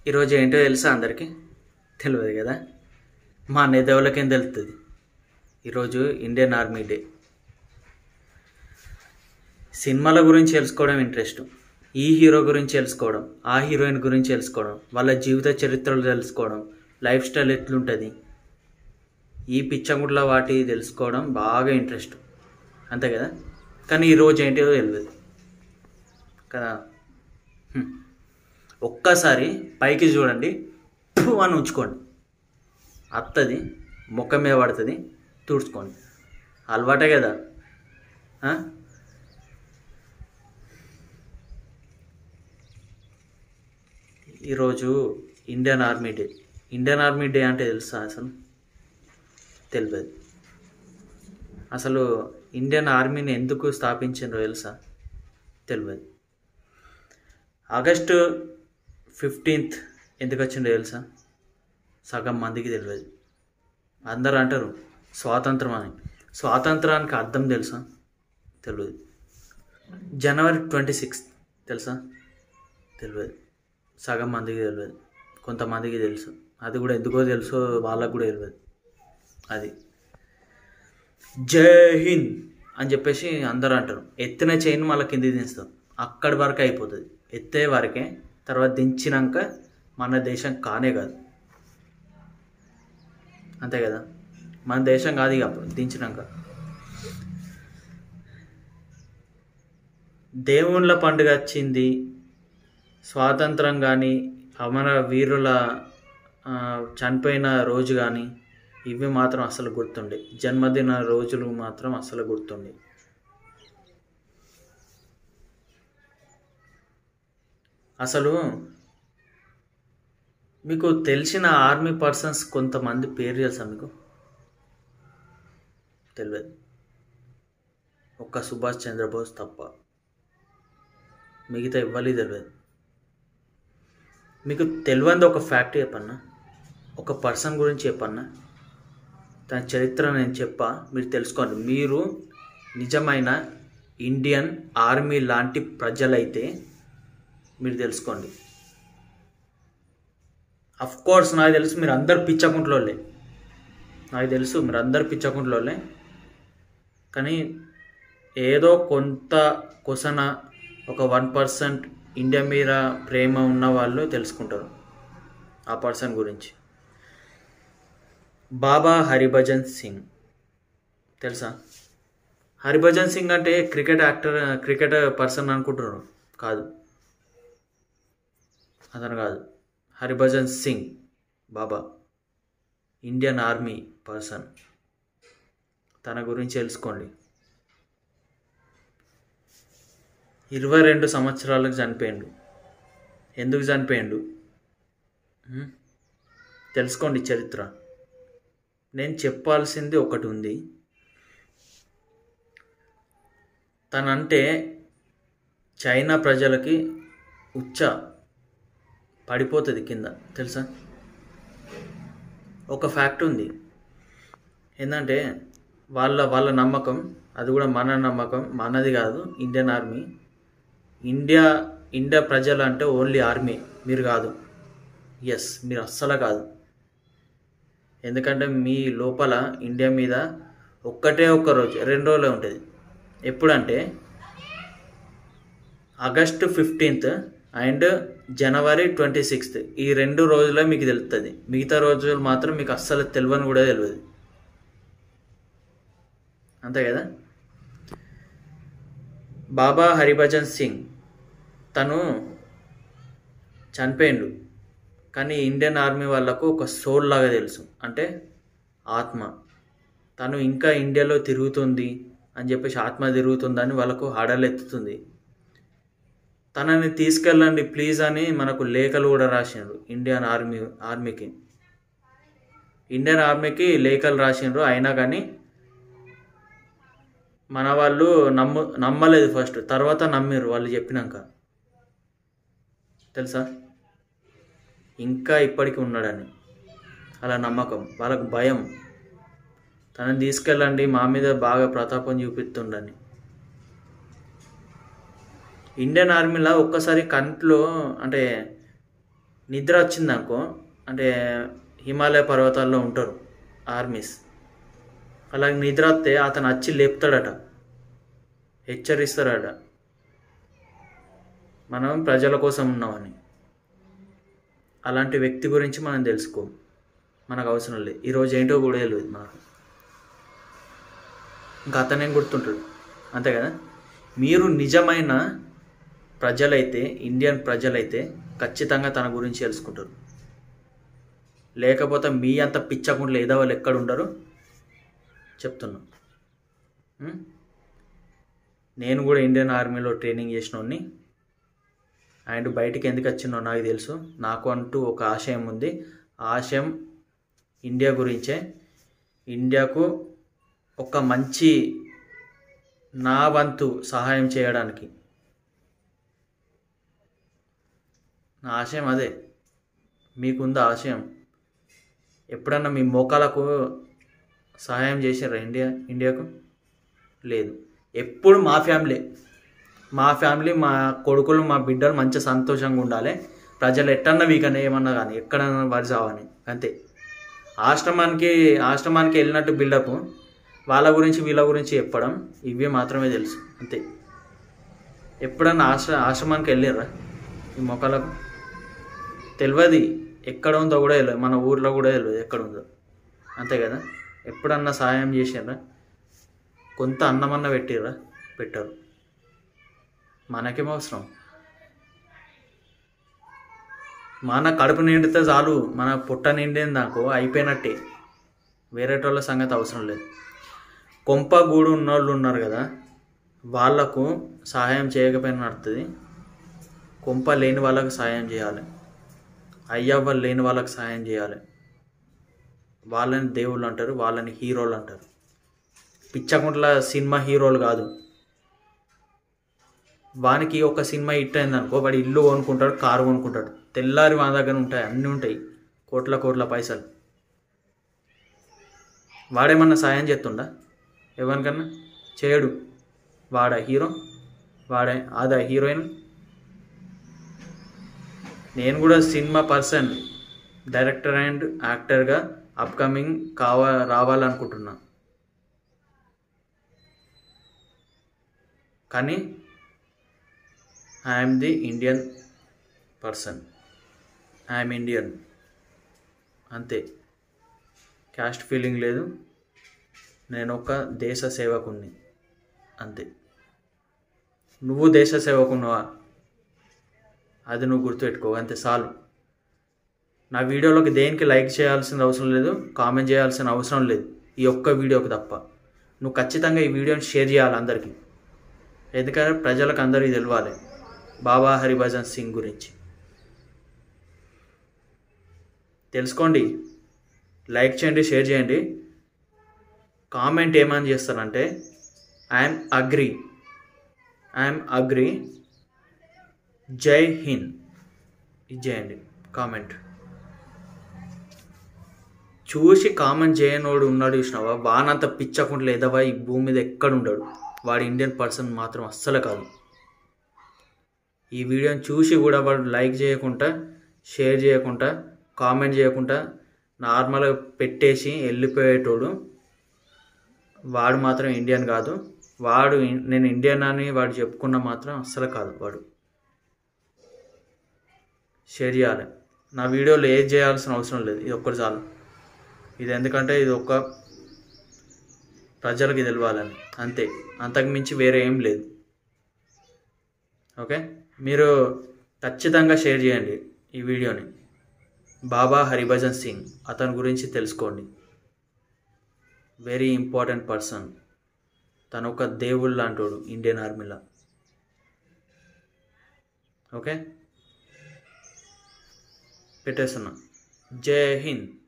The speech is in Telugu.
ఈరోజు ఏంటో తెలుసా అందరికీ తెలియదు కదా మా నెదవులకేం తెలుస్తుంది ఈరోజు ఇండియన్ ఆర్మీ డే సినిమాల గురించి తెలుసుకోవడం ఇంట్రెస్ట్ ఈ హీరో గురించి తెలుసుకోవడం ఆ హీరోయిన్ గురించి తెలుసుకోవడం వాళ్ళ జీవిత చరిత్రలు తెలుసుకోవడం లైఫ్ స్టైల్ ఎట్లుంటుంది ఈ పిచ్చంగుట్ల వాటి తెలుసుకోవడం బాగా ఇంట్రెస్ట్ అంతే కదా కానీ ఈరోజు ఏంటో తెలియదు కదా హ్మ్. ఒక్కసారి పైకి చూడండి ఫు అని ఉంచుకోండి అత్తది మొక్క మీద పడుతుంది తుడుచుకోండి అలవాటే కదా ఆ? ఈరోజు Indian army day Indian army day అంటే తెలుసా అసలు తెలియదు అసలు ఇండియన్ ఆర్మీని ఎందుకు స్థాపించారో తెలుసా తెలియదు ఆగస్టు ఫిఫ్టీన్త్ ఎందుకు వచ్చిందో తెలుసా సగం మందికి తెలియదు అందరూ అంటారు స్వాతంత్రం అని స్వాతంత్రానికి అర్థం తెలుసా తెలియదు జనవరి ట్వంటీ సిక్స్త్ తెలుసా తెలియదు సగం మందికి తెలియదు కొంతమందికి తెలుసు అది కూడా ఎందుకో తెలుసో వాళ్ళకు కూడా తెలియదు అది జై హింద్ అని చెప్పేసి అందరూ అంటారు ఎత్తిన చైన్ మళ్ళీ కింది దించుతాం అక్కడి వరకు అయిపోతుంది ఎత్తే వరకే తర్వాత దించినాక మన దేశం కానే కాదు అంతే కదా మన దేశం కాదు ఇక అప్పుడు దించినాక దేవుళ్ళ పండుగ వచ్చింది స్వాతంత్రం కానీ అమర వీరుల ఆ, చనిపోయిన రోజు కానీ ఇవి మాత్రం అసలు గుర్తుండే జన్మదిన రోజులు మాత్రం అసలు గుర్తుండే అసలు మీకు తెలిసిన ఆర్మీ పర్సన్స్ కొంతమంది పేరు తెలుసా మీకు తెలియదు ఒక్క సుభాష్ చంద్రబోస్ తప్ప మిగతా ఇవ్వాలి తెలియదు మీకు తెలియంది ఒక ఫ్యాక్ట్ చెప్పన్నా ఒక పర్సన్ గురించి చెప్పన్నా తన చరిత్ర నేను చెప్పా మీరు తెలుసుకోండి మీరు నిజమైన ఇండియన్ ఆర్మీ లాంటి ప్రజలైతే మీరు తెలుసుకోండి అఫ్ కోర్స్ నాకు తెలుసు మీరు అందరు పిచ్చకుంట్లోలే నాకు తెలుసు మీరు అందరు పిచ్చకుంట్లోలే కానీ ఏదో కొంత కొసన ఒక వన్ పర్సెంట్ ఇండియా మీద ప్రేమ ఉన్న వాళ్ళు తెలుసుకుంటారు ఆ పర్సన్ గురించి బాబా హరిభజన్ సింగ్ తెలుసా హరిభజన్ సింగ్ అంటే క్రికెట్ యాక్టర్ క్రికెట్ పర్సన్ అనుకుంటున్నారు కాదు అతను కాదు Harbhajan Singh Baba Indian army person తన గురించి తెలుసుకోండి ఇరవై రెండు సంవత్సరాలకు చనిపోయిండు ఎందుకు చనిపోయిండు హ్మ్? తెలుసుకోండి చరిత్ర నేను చెప్పాల్సింది ఒకటి ఉంది తనంటే చైనా ప్రజలకి ఉచ్చ పడిపోతుంది కింద తెలుసా ఒక ఫ్యాక్ట్ ఉంది ఏంటంటే వాళ్ళ వాళ్ళ నమ్మకం అది కూడా మన నమ్మకం మనది కాదు ఇండియన్ ఆర్మీ ఇండియా ఇండియా ప్రజలు అంటే ఓన్లీ ఆర్మీ మీరు కాదు ఎస్ మీరు అస్సలు కాదు ఎందుకంటే మీ లోపల ఇండియా మీద ఒక్కటే ఒక్క రోజు రెండు రోజులే ఉంటుంది ఎప్పుడంటే August fifteenth and January twenty sixth ఈ రెండు రోజులే మీకు తెలుస్తుంది మిగతా రోజులు మాత్రం మీకు అస్సలు తెలియని కూడా తెలియదు అంతే కదా బాబా హరిభజన్ సింగ్ తను చనిపోయిండు కానీ ఇండియన్ ఆర్మీ వాళ్ళకు ఒక సోల్ లాగా తెలుసు అంటే ఆత్మ తను ఇంకా ఇండియాలో తిరుగుతుంది అని చెప్పేసి ఆత్మ తిరుగుతుందని వాళ్ళకు హడలెత్తుతుంది తనని తీసుకెళ్ళండి ప్లీజ్ అని మనకు లేఖలు కూడా రాసిండ్రు ఇండియన్ ఆర్మీ ఆర్మీకి ఇండియన్ ఆర్మీకి లేఖలు రాసిండ్రు అయినా కానీ మన వాళ్ళు నమ్ము నమ్మలేదు ఫస్ట్ తర్వాత నమ్మిరు వాళ్ళు చెప్పినాక తెలుసా ఇంకా ఇప్పటికీ ఉన్నాడని అలా నమ్మకం వాళ్ళకు భయం తనని తీసుకెళ్ళండి మా మీద బాగా ప్రతాపం చూపిస్తుండని ఇండియన్ ఆర్మీలో ఒక్కసారి కంట్లో అంటే నిద్ర వచ్చిందనుకో అంటే హిమాలయ పర్వతాల్లో ఉంటారు ఆర్మీస్ అలాగే నిద్ర వస్తే అతను వచ్చి లేపుతాడట హెచ్చరిస్తాడట మనం ప్రజల కోసం ఉన్నామని అలాంటి వ్యక్తి గురించి మనం తెలుసుకో మనకు అవసరం లేదు ఈరోజు ఏంటో కూడా తెలియదు మనకు ఇంకా అతనేం గుర్తుంటాడు అంతే కదా మీరు నిజమైన ప్రజలైతే ఇండియన్ ప్రజలైతే ఖచ్చితంగా తన గురించి తెలుసుకుంటారు లేకపోతే మీ అంత పిచ్చకుండా ఏదో వాళ్ళు ఎక్కడ ఉండరు చెప్తున్నా ఉం? నేను కూడా ఇండియన్ ఆర్మీలో ట్రైనింగ్ చేసినోడిని అండ్ బయటికి ఎందుకు వచ్చిందో నాకు తెలుసు నాకు అంటూ ఒక ఆశయం ఉంది ఆ ఆశయం ఇండియా గురించే ఇండియాకు ఒక మంచి నా వంతు సహాయం చేయడానికి నా ఆశయం అదే మీకుందా ఆశయం ఎప్పుడన్నా మీ మోకాలకు సహాయం చేశారా ఇండియా ఇండియాకు లేదు ఎప్పుడు మా ఫ్యామిలీ మా ఫ్యామిలీ మా కొడుకులు మా బిడ్డలు మంచి సంతోషంగా ఉండాలి ప్రజలు ఎట్టన్నా వీకన్నా ఏమన్నా కానీ ఎక్కడన్నా వరి చావని అంతే ఆశ్రమానికి ఆశ్రమానికి వెళ్ళినట్టు బిల్డప్ వాళ్ళ గురించి వీళ్ళ గురించి చెప్పడం ఇవే మాత్రమే తెలుసు అంతే ఎప్పుడన్నా ఆశ్ర ఆశ్రమానికి వెళ్ళారా ఈ మొక్కలకు తెలియదు ఎక్కడ ఉందో కూడా తెలియదు మన ఊర్లో కూడా తెలియదు ఎక్కడ ఉందో అంతే కదా ఎప్పుడన్నా సహాయం చేసారా కొంత అన్నమన్న పెట్టిర్రా పెట్టారు మనకేం అవసరం మన కడుపు నిండితే చాలు మన పుట్ట నిండిన దాకో అయిపోయినట్టే వేరేటోళ్ళ సంగతి అవసరం లేదు కొంప గూడు ఉన్నోళ్ళు ఉన్నారు కదా వాళ్ళకు సహాయం చేయకపోయినా నడుతుంది కొంప లేని వాళ్ళకి సహాయం చేయాలి అయ్యవ్వ లేని వాళ్ళకి సహాయం చేయాలి వాళ్ళని దేవుళ్ళు అంటారు వాళ్ళని హీరోలు అంటారు పిచ్చకుంట్ల సినిమా హీరోలు కాదు వానికి ఒక సినిమా హిట్ అయింది అనుకో వాడు ఇల్లు కొనుక్కుంటాడు కారు కొనుక్కుంటాడు తెల్లారి మా దగ్గర ఉంటాయి అన్నీ ఉంటాయి కోట్ల కోట్ల పైసలు వాడేమన్నా సాయం చేస్తుండా ఎవరికన్నా చేయడు వాడా హీరో వాడే అదా హీరోయిన్ నేను కూడా సినిమా పర్సన్ డైరెక్టర్ అండ్ యాక్టర్గా అప్కమింగ్ కావా రావాలనుకుంటున్నా కానీ I'm the Indian person I'm Indian అంతే క్యాస్ట్ ఫీలింగ్ లేదు నేను ఒక దేశ సేవకుణ్ణి అంతే నువ్వు దేశ సేవకున్నావా అది నువ్వు గుర్తుపెట్టుకో అంతే చాలు నా వీడియోలోకి దేనికి లైక్ చేయాల్సిన అవసరం లేదు కామెంట్ చేయాల్సిన అవసరం లేదు ఈ ఒక్క వీడియోకి తప్ప నువ్వు ఖచ్చితంగా ఈ వీడియోని షేర్ చేయాలి అందరికీ ఎందుకంటే ప్రజలకు అందరికీ తెలవాలి బాబా హరిభజన్ సింగ్ గురించి తెలుసుకోండి లైక్ చేయండి షేర్ చేయండి కామెంట్ ఏమని చేస్తారంటే ఐఎమ్ అగ్రి ఐఎమ్ అగ్రి జై హింద్ ఇది చేయండి కామెంట్ చూసి కామెంట్ చేయనోడు ఉన్నాడు చూసినావా వానంత పిచ్చకుండా లేదవా ఈ భూమి మీద ఎక్కడ ఉండడు వాడు ఇండియన్ పర్సన్ మాత్రం అస్సలు కాదు ఈ వీడియోని చూసి కూడా వాడు లైక్ చేయకుండా షేర్ చేయకుండా కామెంట్ చేయకుండా నార్మల్గా పెట్టేసి వెళ్ళిపోయేటోడు వాడు మాత్రం ఇండియన్ కాదు వాడు ఇన్- నేను ఇండియన్ అని వాడు చెప్పుకున్న మాత్రం అస్సలు కాదు వాడు షేర్ చేయాలి నా వీడియోలో ఏది చేయాల్సిన అవసరం లేదు ఇది ఒక్కటి చాలు ఇది ఎందుకంటే ఇది ఒక ప్రజలకి తెలవాలని అంతే అంతకు మించి వేరే ఏం లేదు ఓకే మీరు ఖచ్చితంగా షేర్ చేయండి ఈ వీడియోని బాబా హరిభజన్ సింగ్ అతని గురించి తెలుసుకోండి వెరీ ఇంపార్టెంట్ పర్సన్ తను ఒక దేవుడు లాంటోడు ఇండియన్ ఆర్మీలో ఓకే పెట్టేస్తున్నా జై హింద్